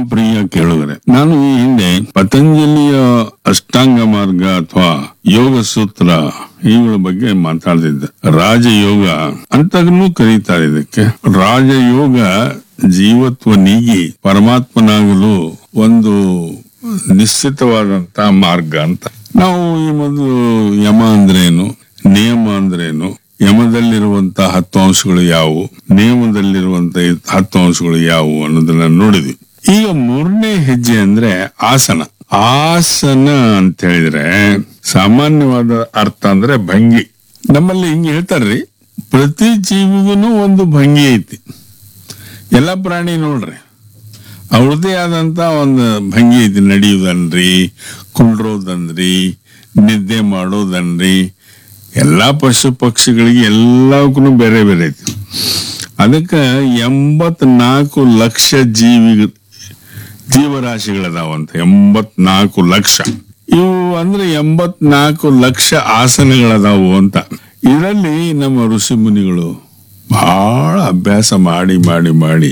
ಪ್ರಿಯ ಕೇಳುಗರೆ ನಾನು ಈ ಹಿಂದೆ ಪತಂಜಲಿಯ ಅಷ್ಟಾಂಗ ಮಾರ್ಗ ಅಥವಾ ಯೋಗ ಸೂತ್ರ ಇವುಗಳ ಬಗ್ಗೆ ಮಾತಾಡ್ತಿದ್ದೆ ರಾಜಯೋಗ ಅಂತನೂ ಕರೀತಾರೆ ಇದಕ್ಕೆ ರಾಜಯೋಗ ಜೀವತ್ವ ನೀಗಿ ಪರಮಾತ್ಮನಾಗಲು ಒಂದು ನಿಶ್ಚಿತವಾದಂತ ಮಾರ್ಗ ಅಂತ ನಾವು ಈ ಮೊದಲು ಯಮ ಅಂದ್ರೇನು ನಿಯಮ ಅಂದ್ರೇನು ಯಮದಲ್ಲಿರುವಂತಹ ಹತ್ತು ಅಂಶಗಳು ಯಾವುವು ನಿಯಮದಲ್ಲಿರುವಂತಹ ಹತ್ತು ಅಂಶಗಳು ಯಾವುವು ಅನ್ನೋದನ್ನ ನೋಡಿದ್ವಿ ಈಗ ಮೂರನೇ ಹೆಜ್ಜೆ ಅಂದ್ರೆ ಆಸನ ಆಸನ ಅಂತ ಹೇಳಿದ್ರೆ ಸಾಮಾನ್ಯವಾದ ಅರ್ಥ ಅಂದ್ರೆ ಭಂಗಿ ನಮ್ಮಲ್ಲಿ ಹಿಂಗೆ ಹೇಳ್ತಾರ್ರಿ ಪ್ರತಿ ಜೀವಿಗೂ ಒಂದು ಭಂಗಿ ಐತಿ ಎಲ್ಲ ಪ್ರಾಣಿ ನೋಡ್ರಿ ಅವ್ರದ್ದೇ ಆದಂತ ಒಂದು ಭಂಗಿ ಐತಿ ನಡೆಯುವುದನ್ರಿ ಕುಂಡ್ರೋದನ್ರಿ ನಿದ್ದೆ ಮಾಡೋದನ್ರಿ ಎಲ್ಲಾ ಪಶು ಪಕ್ಷಿಗಳಿಗೆ ಎಲ್ಲಕ್ಕೂ ಬೇರೆ ಬೇರೆ ಐತಿ ಅದಕ್ಕೆ ಎಂಬತ್ನಾಲ್ಕು ಲಕ್ಷ ಜೀವಿ ಜೀವರಾಶಿಗಳದಾವಂತ ಎಂಬತ್ನಾಲ್ಕು ಲಕ್ಷ ಇವು ಅಂದ್ರೆ ಎಂಬತ್ನಾಲ್ಕು ಲಕ್ಷ ಆಸನಗಳದಾವು ಅಂತ ಇದರಲ್ಲಿ ನಮ್ಮ ಋಷಿ ಮುನಿಗಳು ಬಹಳ ಅಭ್ಯಾಸ ಮಾಡಿ ಮಾಡಿ ಮಾಡಿ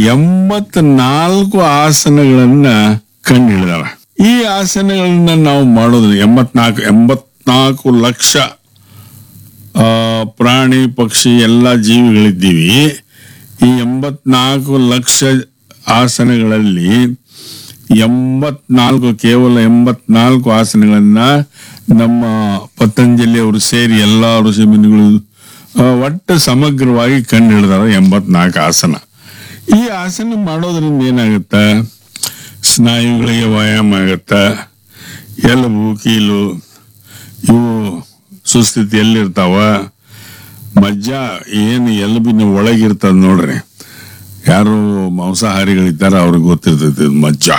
ಎಂಬತ್ನಾಲ್ಕು ಆಸನಗಳನ್ನ ಕಂಡು ಹಿಡಿದಾರ ಈ ಆಸನಗಳನ್ನ ನಾವು ಮಾಡೋದು ಎಂಬತ್ನಾಲ್ಕು ಎಂಬತ್ನಾಲ್ಕು ಲಕ್ಷ ಆ, ಪ್ರಾಣಿ ಪಕ್ಷಿ ಎಲ್ಲ ಜೀವಿಗಳಿದ್ದೀವಿ ಈ ಎಂಬತ್ನಾಲ್ಕು ಲಕ್ಷ ಆಸನಗಳಲ್ಲಿ ಎಂಬತ್ನಾಲ್ಕು ಕೇವಲ ಎಂಬತ್ನಾಲ್ಕು ಆಸನಗಳನ್ನ ನಮ್ಮ ಪತಂಜಲಿ ಅವರು ಸೇರಿ ಎಲ್ಲಾ ಋಷಿ ಮುನಿಗಳು ಆ, ಒಟ್ಟು ಸಮಗ್ರವಾಗಿ ಕಂಡು ಹಿಡಿದಾರ ಎಂಬತ್ನಾಲ್ಕು ಆಸನ ಈ ಆಸನ ಮಾಡೋದ್ರಿಂದ ಏನಾಗುತ್ತ ಸ್ನಾಯುಗಳಿಗೆ ವ್ಯಾಯಾಮ ಆಗತ್ತ ಎಲುಬು ಕೀಲು ಇವು ಸುಸ್ಥಿತಿಯಲ್ಲಿರ್ತಾವ ಮಜ್ಜ ಏನು ಎಲುಬಿನ ಒಳಗಿರ್ತದ ನೋಡ್ರಿ ಯಾರು ಮಾಂಸಾಹಾರಿಗಳಿದ್ದಾರ ಅವ್ರಿಗೆ ಗೊತ್ತಿರ್ತೈತಿ ಇದು ಮಜ್ಜ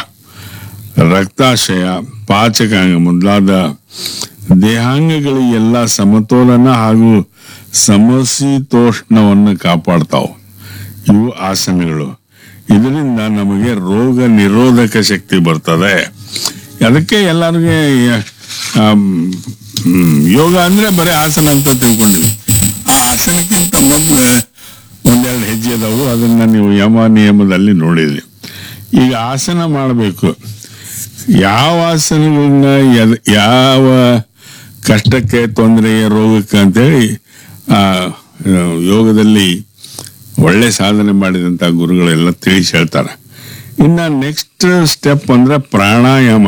ರಕ್ತಾಶಯ ಪಾಚಕಾಂಗ ಮೊದಲಾದ ದೇಹಾಂಗಗಳಿಗೆಲ್ಲ ಸಮತೋಲನ ಹಾಗೂ ಸಮಶೀತೋಷ್ಣವನ್ನು ಕಾಪಾಡ್ತಾವ ಇವು ಆಸನಗಳು ಇದರಿಂದ ನಮಗೆ ರೋಗ ನಿರೋಧಕ ಶಕ್ತಿ ಬರ್ತದೆ ಅದಕ್ಕೆ ಎಲ್ಲರಿಗೆ ಆಮ್, ಹ್ಮ್, ಯೋಗ ಅಂದ್ರೆ ಬರೀ ಆಸನ ಅಂತ ತಿಳ್ಕೊಂಡಿವಿ ಆ ಆಸನಕ್ಕಿಂತ ಮೊದಲು ಒಂದೆರಡು ಹೆಜ್ಜೆ ಅದಾವು ಅದನ್ನ ನೀವು ಯಮ ನಿಯಮದಲ್ಲಿ ನೋಡಿದ್ರಿ ಈಗ ಆಸನ ಮಾಡಬೇಕು ಯಾವ ಆಸನಗಳನ್ನ ಎದ್- ಯಾವ ಕಷ್ಟಕ್ಕೆ ತೊಂದರೆಗೆ ರೋಗಕ್ಕೆ ಅಂತೇಳಿ ಆ ಯೋಗದಲ್ಲಿ ಒಳ್ಳೆ ಸಾಧನೆ ಮಾಡಿದಂತ ಗುರುಗಳೆಲ್ಲ ತಿಳಿಸಿ ಹೇಳ್ತಾರೆ ಇನ್ನ ನೆಕ್ಸ್ಟ್ ಸ್ಟೆಪ್ ಅಂದ್ರೆ ಪ್ರಾಣಾಯಾಮ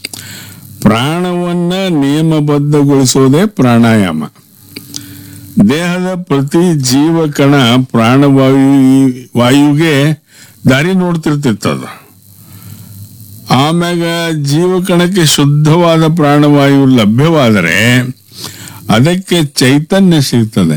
ಪ್ರಾಣವನ್ನ ನಿಯಮಬದ್ಧಗೊಳಿಸೋದೇ ಪ್ರಾಣಾಯಾಮ ದೇಹದ ಪ್ರತಿ ಜೀವಕಣ ಪ್ರಾಣವಾಯು ವಾಯುಗೆ ದಾರಿ ನೋಡ್ತಿರ್ತಿರ್ತದ ಆಮ್ಯಾಗ ಜೀವಕಣಕ್ಕೆ ಶುದ್ಧವಾದ ಪ್ರಾಣವಾಯು ಲಭ್ಯವಾದರೆ ಅದಕ್ಕೆ ಚೈತನ್ಯ ಸಿಗ್ತದೆ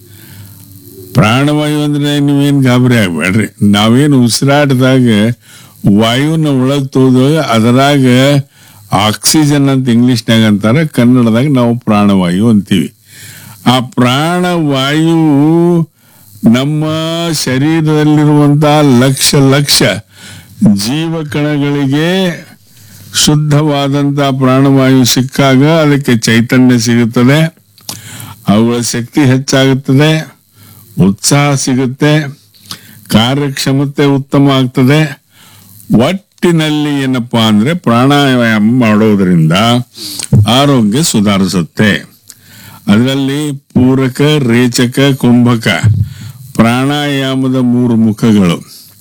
ಪ್ರಾಣವಾಯು ಅಂದ್ರೆ ನೀವೇನ್ ಗಾಬರಿ ಆಗ್ಬೇಡ್ರಿ ನಾವೇನು ಉಸಿರಾಟದಾಗ ವಾಯುನ ಒಳಗ್ ತೋದಾಗ ಅದರಾಗ ಆಕ್ಸಿಜನ್ ಅಂತ ಇಂಗ್ಲಿಷ್ನಾಗ ಅಂತಾರೆ ಕನ್ನಡದಾಗ ನಾವು ಪ್ರಾಣವಾಯು ಅಂತೀವಿ ಆ ಪ್ರಾಣವಾಯು ನಮ್ಮ ಶರೀರದಲ್ಲಿರುವಂತಹ ಲಕ್ಷ ಲಕ್ಷ ಜೀವಕಣಗಳಿಗೆ ಶುದ್ಧವಾದಂತಹ ಪ್ರಾಣವಾಯು ಸಿಕ್ಕಾಗ ಅದಕ್ಕೆ ಚೈತನ್ಯ ಸಿಗುತ್ತದೆ ಅವುಗಳ ಶಕ್ತಿ ಹೆಚ್ಚಾಗುತ್ತದೆ ಉತ್ಸಾಹ ಸಿಗುತ್ತೆ ಕಾರ್ಯಕ್ಷಮತೆ ಉತ್ತಮ ಆಗ್ತದೆ ಒಟ್ಟಿನಲ್ಲಿ ಏನಪ್ಪಾ ಅಂದ್ರೆ ಪ್ರಾಣಾಯಾಮ ಮಾಡೋದ್ರಿಂದ ಆರೋಗ್ಯ ಸುಧಾರಿಸುತ್ತೆ ಅದರಲ್ಲಿ ಪೂರಕ ರೇಚಕ ಕುಂಭಕ ಪ್ರಾಣಾಯಾಮದ ಮೂರು ಮುಖಗಳು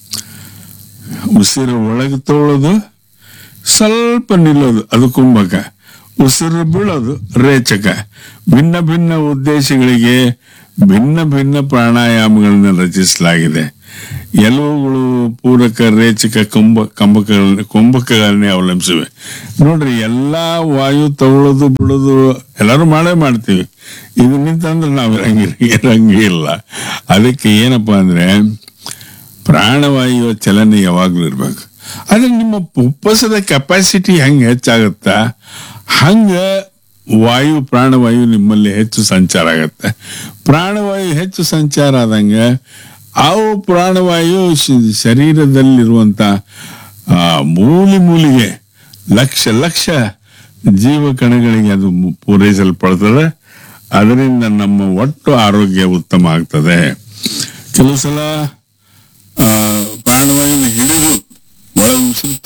ಉಸಿರು ಒಳಗೆ ತಗೊಳ್ಳೋದು ಸ್ವಲ್ಪ ನಿಲ್ಲೋದು ಅದು ಕುಂಭಕ ಉಸಿರು ಬೀಳೋದು ರೇಚಕ ಭಿನ್ನ ಭಿನ್ನ ಉದ್ದೇಶಗಳಿಗೆ ಭಿನ್ನ ಭಿನ್ನ ಪ್ರಾಣಾಯಾಮಗಳನ್ನು ರಚಿಸಲಾಗಿದೆ ಎಲುವುಗಳು ಪೂರಕ ರೇಚಕ ಕುಂಭ ಕಂಬಕಗಳನ್ನ ಕುಂಭಕಗಳನ್ನೇ ಅವಲಂಬಿಸಿವೆ ನೋಡ್ರಿ ಎಲ್ಲಾ ವಾಯು ತಗೊಳ್ಳೋದು ಬಿಡೋದು ಎಲ್ಲರೂ ಮಾಡೇ ಮಾಡ್ತೀವಿ ಇದು ನಿಂತಂದ್ರೆ ನಾವು ಇರಂಗಿ ಇರಂಗಿ ಇಲ್ಲ ಅದಕ್ಕೆ ಏನಪ್ಪಾ ಅಂದ್ರೆ ಪ್ರಾಣವಾಯುವ ಚಲನೆ ಯಾವಾಗ್ಲೂ ಇರ್ಬೇಕು ಆದ್ರೆ ನಿಮ್ಮ ಉಪ್ಪಸದ ಕೆಪಾಸಿಟಿ ಹೆಂಗ್ ಹೆಚ್ಚಾಗುತ್ತಾ ಹಂಗ ವಾಯು ಪ್ರಾಣವಾಯು ನಿಮ್ಮಲ್ಲಿ ಹೆಚ್ಚು ಸಂಚಾರ ಆಗತ್ತೆ ಪ್ರಾಣವಾಯು ಹೆಚ್ಚು ಸಂಚಾರ ಆದಂಗ ಅವು ಪ್ರಾಣವಾಯು ಶ- ಶರೀರದಲ್ಲಿರುವಂತ ಆ, ಮೂಲಿ ಮೂಲಿಗೆ ಲಕ್ಷ ಲಕ್ಷ ಜೀವಕಣಗಳಿಗೆ ಅದು ಮು- ಪೂರೈಸಲ್ಪಡ್ತದೆ ಅದರಿಂದ ನಮ್ಮ ಒಟ್ಟು ಆರೋಗ್ಯ ಉತ್ತಮ ಆಗ್ತದೆ ಕೆಲವು ಸಲ ಆ, ಪ್ರಾಣವಾಯುನ ಹಿಡಿದು ಒಳಗೆ ಉಸಿರು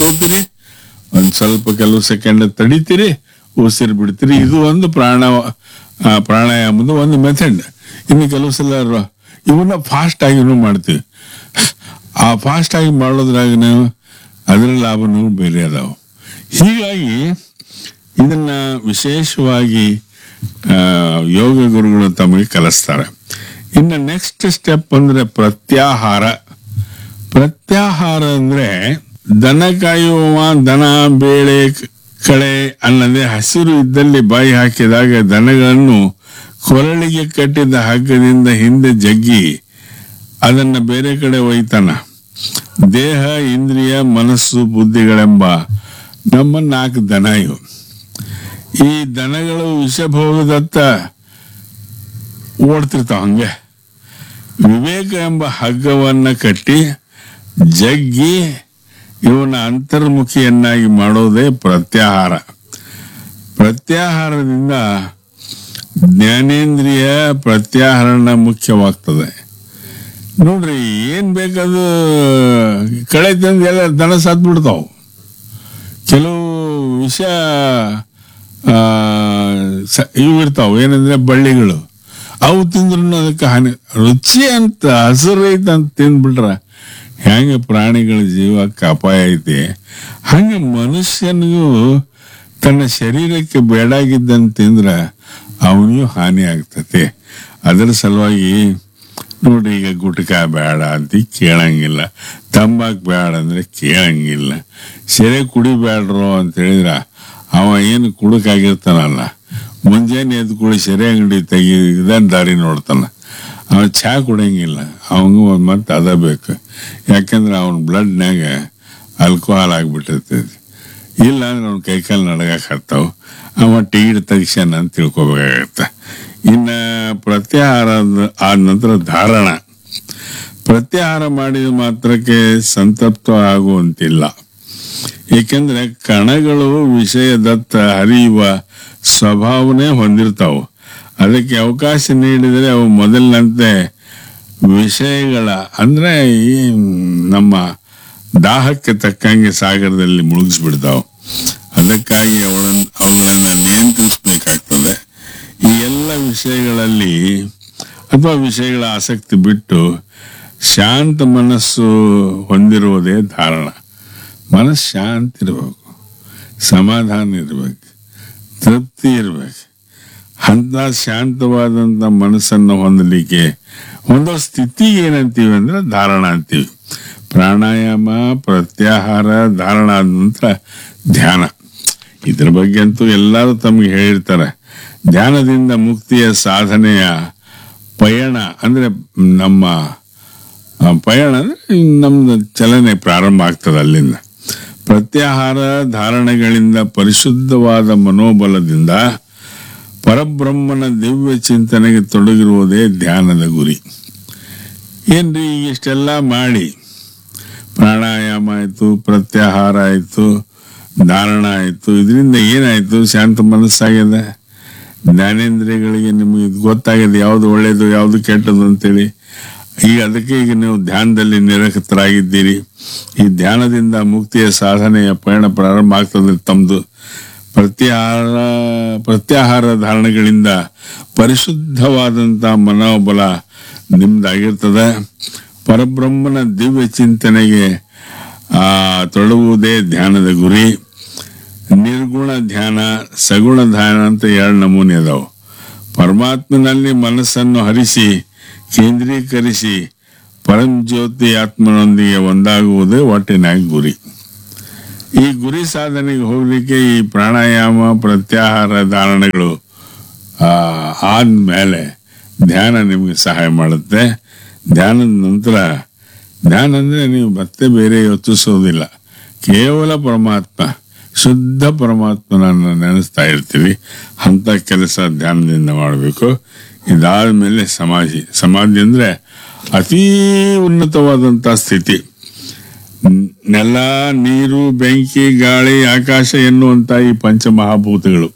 ಸ್ವಲ್ಪ ಕೆಲವು ಸೆಕೆಂಡ್ ತಡಿತೀರಿ ಉಸಿರು ಬಿಡ್ತೀರಿ ಇದು ಒಂದು ಪ್ರಾಣ ಆ, ಪ್ರಾಣಾಯಾಮದ ಒಂದು ಮೆಥಡ್ ಇನ್ನು ಕೆಲವು ಸಲ ರ- ಇವನ್ನ ಫಾಸ್ಟ್ ಆಗಿನೂ ಮಾಡ್ತೀವಿ ಆ ಫಾಸ್ಟ್ ಆಗಿ ಮಾಡೋದ್ರಾಗ ನಾವು ಅದರ ಲಾಭನೂ ಬೇರೆ ಅದಾವ ಹೀಗಾಗಿ ಇದನ್ನ ವಿಶೇಷವಾಗಿ ಆ, ಯೋಗ ಗುರುಗಳು ತಮಗೆ ಕಲಿಸ್ತಾರೆ ಇನ್ನು ನೆಕ್ಸ್ಟ್ ಸ್ಟೆಪ್ ಅಂದ್ರೆ ಪ್ರತ್ಯಾಹಾರ ಪ್ರತ್ಯಾಹಾರ ಅಂದ್ರೆ ದನ ಕಾಯುವ ದನ ಬೇಳೆ ಕ- ಕಳೆ ಅಲ್ಲದೆ ಹಸಿರು ಇದ್ದಲ್ಲಿ ಬಾಯಿ ಹಾಕಿದಾಗ ದನಗಳನ್ನು ಕೊರಳಿಗೆ ಕಟ್ಟಿದ ಹಗ್ಗದಿಂದ ಹಿಂದೆ ಜಗ್ಗಿ ಅದನ್ನ ಬೇರೆ ಕಡೆ ಒಯ್ತಾನ ದೇಹ ಇಂದ್ರಿಯ ಮನಸ್ಸು ಬುದ್ಧಿಗಳೆಂಬ ನಮ್ಮ ನಾಲ್ಕು ದನ ಇವು ಈ ದನಗಳು ವಿಷಭೋಗದತ್ತ ಓಡ್ತಿರ್ತಾವ ಹಂಗೆ ವಿವೇಕ ಎಂಬ ಹಗ್ಗವನ್ನ ಕಟ್ಟಿ ಜಗ್ಗಿ ಇವನ ಅಂತರ್ಮುಖಿಯನ್ನಾಗಿ ಮಾಡೋದೇ ಪ್ರತ್ಯಾಹಾರ ಪ್ರತ್ಯಾಹಾರದಿಂದ ಜ್ಞಾನೇಂದ್ರಿಯ ಪ್ರತ್ಯಾಹರಣ ಮುಖ್ಯವಾಗ್ತದೆ ನೋಡ್ರಿ ಏನ್ ಬೇಕದು ಕಳೆ ತಂದು ಎಲ್ಲ ದನ ಸತ್ ಬಿಡ್ತಾವ ಕೆಲವು ವಿಷ ಆ, ಸ- ಇವು ಇರ್ತಾವ ಏನಂದ್ರೆ ಬಳ್ಳಿಗಳು ಅವು ತಿಂದ್ರು ಅದಕ್ಕೆ ಹಾನಿ ರುಚಿ ಅಂತ ಹಸಿರು ಐತೆ ಅಂತ ತಿಂದ್ಬಿಟ್ರ ಹೆಂಗೆ ಪ್ರಾಣಿಗಳ ಜೀವಕ್ಕೆ ಅಪಾಯ ಐತಿ ಹಂಗೆ ಮನುಷ್ಯನಿಗೂ ತನ್ನ ಶರೀರಕ್ಕೆ ಬೇಡಾಗಿದ್ದಂತ ತಿಂದ್ರ ಅವನಿಗೂ ಹಾನಿ ಆಗ್ತತೆ ಅದರ ಸಲುವಾಗಿ ನೋಡಿ ಈಗ ಗುಟ್ಕ ಬೇಡ ಅಂತ ಕೇಳಂಗಿಲ್ಲ ತಂಬಾಕ್ ಬೇಡ ಅಂದ್ರೆ ಕೇಳಂಗಿಲ್ಲ ಸೆರೆ ಕುಡಿಬೇಡ್ರು ಅಂತ ಹೇಳಿದ್ರ ಅವ ಏನು ಕುಡುಕಾಗಿರ್ತಾನಲ್ಲ ಮುಂಜಾನೆ ಎದ್ದು ಕುಡಿ ಸೆರೆ ಅಂಗಡಿ ತೆಗಿ ಇದನ್ ದಾರಿ ನೋಡ್ತಾನ ಅವ ಚಹಾ ಕುಡಿಯಂಗಿಲ್ಲ ಅವಂಗೂ ಒಂದ್ ಮತ್ತೆ ಅದ ಬೇಕು ಯಾಕಂದ್ರೆ ಅವನ ಬ್ಲಡ್ನ್ಯಾಗ ಆಲ್ಕೋಹಾಲ್ ಆಗ್ಬಿಟ್ಟಿರ್ತೈತಿ ಇಲ್ಲ ಅಂದ್ರೆ ಅವ್ನ ಕೈಕಾಲು ನಡಗಕ್ಕೆ ಹತ್ತಾವ ಅವ ಟಿಕೆಟ್ ತೆಗಿಸ್ಯಾನ ಅಂತ ತಿಳ್ಕೊಬೇಕಾಗತ್ತೆ ಇನ್ನ ಪ್ರತ್ಯಾಹಾರ ಅಂದ್- ಆದ ನಂತರ ಧಾರಣ ಪ್ರತ್ಯಾಹಾರ ಮಾಡಿದ ಮಾತ್ರಕ್ಕೆ ಸಂತಪ್ತ ಆಗುವಂತಿಲ್ಲ ಏಕೆಂದ್ರೆ ಕಣಗಳು ವಿಷಯದತ್ತ ಹರಿಯುವ ಸ್ವಭಾವನೆ ಹೊಂದಿರ್ತಾವು ಅದಕ್ಕೆ ಅವಕಾಶ ನೀಡಿದರೆ ಅವು ಮೊದಲಿನಂತೆ ವಿಷಯಗಳ ಅಂದ್ರೆ ಈ ನಮ್ಮ ದಾಹಕ್ಕೆ ತಕ್ಕಂಗೆ ಸಾಗರದಲ್ಲಿ ಮುಳುಗಿಸ್ಬಿಡ್ತಾವ ಅದಕ್ಕಾಗಿ ಅವಳನ್ನು ಅವುಗಳನ್ನ ನಿಯಂತ್ರಿಸಬೇಕಾಗ್ತದೆ ಈ ಎಲ್ಲ ವಿಷಯಗಳಲ್ಲಿ ಅಥವಾ ವಿಷಯಗಳ ಆಸಕ್ತಿ ಬಿಟ್ಟು ಶಾಂತ ಮನಸ್ಸು ಹೊಂದಿರುವುದೇ ಧಾರಣ ಮನಸ್ಸು ಶಾಂತಿ ಇರಬೇಕು ಸಮಾಧಾನ ಇರಬೇಕು ತೃಪ್ತಿ ಇರಬೇಕು ಅಂತ ಶಾಂತವಾದಂತ ಮನಸ್ಸನ್ನು ಹೊಂದಲಿಕ್ಕೆ ಹೊಂದೋ ಸ್ಥಿತಿ ಏನಂತೀವಿ ಅಂದ್ರೆ ಧಾರಣ ಅಂತೀವಿ ಪ್ರಾಣಾಯಾಮ ಪ್ರತ್ಯಾಹಾರ ಧಾರಣ ಆದ ನಂತರ ಧ್ಯಾನ ಇದ್ರ ಬಗ್ಗೆ ಅಂತೂ ಎಲ್ಲರೂ ತಮಗೆ ಹೇಳಿರ್ತಾರೆ ಧ್ಯಾನದಿಂದ ಮುಕ್ತಿಯ ಸಾಧನೆಯ ಪಯಣ ಅಂದ್ರೆ ನಮ್ಮ ಆ ಪಯಣ ಅಂದ್ರೆ ನಮ್ದು ಚಲನೆ ಪ್ರಾರಂಭ ಆಗ್ತದೆ ಅಲ್ಲಿಂದ ಪ್ರತ್ಯಾಹಾರ ಧಾರಣೆಗಳಿಂದ ಪರಿಶುದ್ಧವಾದ ಮನೋಬಲದಿಂದ ಪರಬ್ರಹ್ಮನ ದಿವ್ಯ ಚಿಂತನೆಗೆ ತೊಡಗಿರುವುದೇ ಧ್ಯಾನದ ಗುರಿ ಏನ್ರಿ ಇಷ್ಟೆಲ್ಲ ಮಾಡಿ ಪ್ರಾಣಾಯಾಮ ಆಯ್ತು ಪ್ರತ್ಯಾಹಾರ ಆಯ್ತು ಧಾರಣ ಆಯ್ತು ಇದರಿಂದ ಏನಾಯ್ತು ಶಾಂತ ಮನಸ್ಸಾಗ್ಯದ ಜ್ಞಾನೇಂದ್ರಿಯಗಳಿಗೆ ನಿಮಗೆ ಇದು ಗೊತ್ತಾಗಿದೆ ಯಾವುದು ಒಳ್ಳೇದು ಯಾವುದು ಕೆಟ್ಟದ್ದು ಅಂತೇಳಿ ಈಗ ಅದಕ್ಕೆ ಈಗ ನೀವು ಧ್ಯಾನದಲ್ಲಿ ನಿರತರಾಗಿದ್ದೀರಿ ಈ ಧ್ಯಾನದಿಂದ ಮುಕ್ತಿಯ ಸಾಧನೆಯ ಪಯಣ ಪ್ರಾರಂಭ ಆಗ್ತದೆ ತಮ್ಮದು ಪ್ರತ್ಯಾಹಾರ ಪ್ರತ್ಯಾಹಾರ ಧಾರಣೆಗಳಿಂದ ಪರಿಶುದ್ಧವಾದಂಥ ಮನೋಬಲ ನಿಮ್ದಾಗಿರ್ತದೆ ಪರಬ್ರಹ್ಮನ ದಿವ್ಯ ಚಿಂತನೆಗೆ ಆ ತೊಡಗುವುದೇ ಧ್ಯಾನದ ಗುರಿ ನಿರ್ಗುಣ ಧ್ಯಾನ ಸಗುಣ ಧ್ಯಾನ ಅಂತ ಎರಡು ನಮೂನೆ ಅದಾವು ಪರಮಾತ್ಮನಲ್ಲಿ ಮನಸ್ಸನ್ನು ಹರಿಸಿ ಕೇಂದ್ರೀಕರಿಸಿ ಪರಂಜ್ಯೋತಿ ಆತ್ಮನೊಂದಿಗೆ ಒಂದಾಗುವುದೇ ಒಟ್ಟಿನಾಗಿ ಗುರಿ ಈ ಗುರಿ ಸಾಧನೆಗೆ ಹೋಗ್ಲಿಕ್ಕೆ ಈ ಪ್ರಾಣಾಯಾಮ ಪ್ರತ್ಯಾಹಾರ ಧಾರಣೆಗಳು ಆ, ಆದ್ಮೇಲೆ ಧ್ಯಾನ ನಿಮಗೆ ಸಹಾಯ ಮಾಡುತ್ತೆ ಧ್ಯಾನದ ನಂತರ ಧ್ಯಾನ ಅಂದ್ರೆ ನೀವು ಮತ್ತೆ ಬೇರೆ ಯೋಚಿಸೋದಿಲ್ಲ ಕೇವಲ ಪರಮಾತ್ಮ ಶುದ್ಧ ಪರಮಾತ್ಮನನ್ನು ನೆನೆಸ್ತಾ ಇರ್ತೀವಿ ಅಂತ ಕೆಲಸ ಧ್ಯಾನದಿಂದ ಮಾಡಬೇಕು ಇದಾದ್ಮೇಲೆ ಸಮಾಧಿ ಸಮಾಧಿ ಅಂದ್ರೆ ಅತೀ ಉನ್ನತವಾದಂತ ಸ್ಥಿತಿ ನ್- ನೆಲ ನೀರು ಬೆಂಕಿ ಗಾಳಿ ಆಕಾಶ ಎನ್ನುವಂತ ಈ ಪಂಚಮಹಾಭೂತಗಳು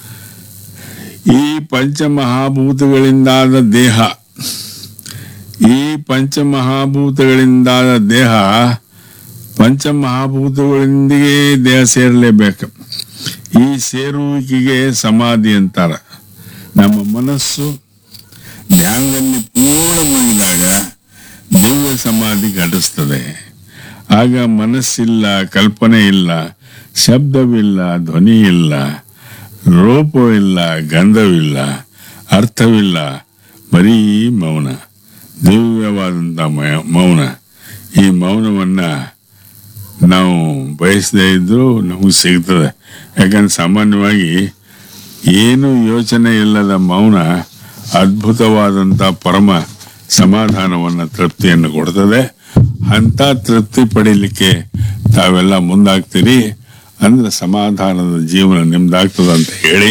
ಈ ಪಂಚಮಹಾಭೂತಗಳಿಂದಾದ ದೇಹ ಈ ಪಂಚಮಹಾಭೂತಗಳಿಂದಾದ ದೇಹ ಪಂಚಮಹಾಭೂತಗಳೊಂದಿಗೆ ದೇಹ ಸೇರಲೇಬೇಕು ಈ ಸೇರುವಿಕೆಗೆ ಸಮಾಧಿ ಅಂತಾರ ನಮ್ಮ ಮನಸ್ಸು ಧ್ಯಾನದಲ್ಲಿ ಪೂರ್ಣ ಮುಗಿದಾಗ ದಿವ್ಯ ಸಮಾಧಿ ಘಟಿಸ್ತದೆ ಆಗ ಮನಸ್ಸಿಲ್ಲ ಕಲ್ಪನೆ ಇಲ್ಲ ಶಬ್ದವಿಲ್ಲ ಧ್ವನಿ ಇಲ್ಲ ರೂಪವಿಲ್ಲ ಗಂಧವಿಲ್ಲ ಅರ್ಥವಿಲ್ಲ ಬರೀ ಮೌನ ದಿವ್ಯವಾದಂಥ ಮಯ- ಮೌನ ಈ ಮೌನವನ್ನ ನಾವು ಬಯಸದೇ ಇದ್ರೂ ನಮಗೆ ಸಿಗ್ತದೆ ಯಾಕಂದ್ರೆ ಸಾಮಾನ್ಯವಾಗಿ ಏನು ಯೋಚನೆ ಇಲ್ಲದ ಮೌನ ಅದ್ಭುತವಾದಂಥ ಪರಮ ಸಮಾಧಾನವನ್ನು ತೃಪ್ತಿಯನ್ನು ಕೊಡ್ತದೆ ಅಂಥ ತೃಪ್ತಿ ಪಡೀಲಿಕ್ಕೆ ತಾವೆಲ್ಲ ಮುಂದಾಗ್ತೀರಿ ಅಂದ್ರೆ ಸಮಾಧಾನದ ಜೀವನ ನಿಮ್ದಾಗ್ತದೆ ಅಂತ ಹೇಳಿ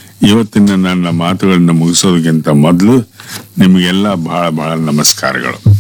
ಇವತ್ತಿನ ನನ್ನ ಮಾತುಗಳನ್ನ ಮುಗಿಸೋದಕ್ಕಿಂತ ಮೊದಲು ನಿಮಗೆಲ್ಲ ಬಹಳ ಬಹಳ ನಮಸ್ಕಾರಗಳು